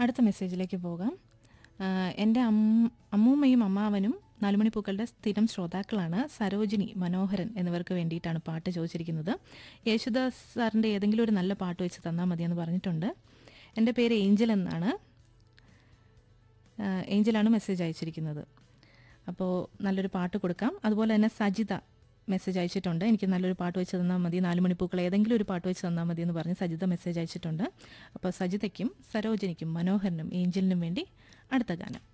അടുത്ത മെസ്സേജിലേക്ക് പോകാം ആ, എൻ്റെ അമ്മ അമ്മൂമ്മയും അമ്മാവനും നാലുമണിപ്പൂക്കളുടെ സ്ഥിരം ശ്രോതാക്കളാണ് സരോജിനി മനോഹരൻ എന്നിവർക്ക് വേണ്ടിയിട്ടാണ് പാട്ട് ചോദിച്ചിരിക്കുന്നത് യേശുദാസ് സാറിൻ്റെ ഏതെങ്കിലും ഒരു നല്ല പാട്ട് വെച്ച് തന്നാൽ മതിയെന്ന് പറഞ്ഞിട്ടുണ്ട് എൻ്റെ പേര് ഏഞ്ചൽ എന്നാണ് ആ, ഏഞ്ചലാണ് മെസ്സേജ് അയച്ചിരിക്കുന്നത് അപ്പോൾ നല്ലൊരു പാട്ട് കൊടുക്കാം അതുപോലെ തന്നെ സജിത മെസ്സേജ് അയച്ചിട്ടുണ്ട് എനിക്ക് നല്ലൊരു പാട്ട് വെച്ച് തന്നാൽ മതി നാല് മണിപ്പൂക്കൾ ഏതെങ്കിലും ഒരു പാട്ട് വെച്ച് തന്നാൽ മതി എന്ന് പറഞ്ഞ് സജിത മെസ്സേജ് അയച്ചിട്ടുണ്ട് അപ്പോൾ സജിതയ്ക്കും സരോജിനിക്കും മനോഹരനും ഏഞ്ചലിനും വേണ്ടി അടുത്ത ഗാനം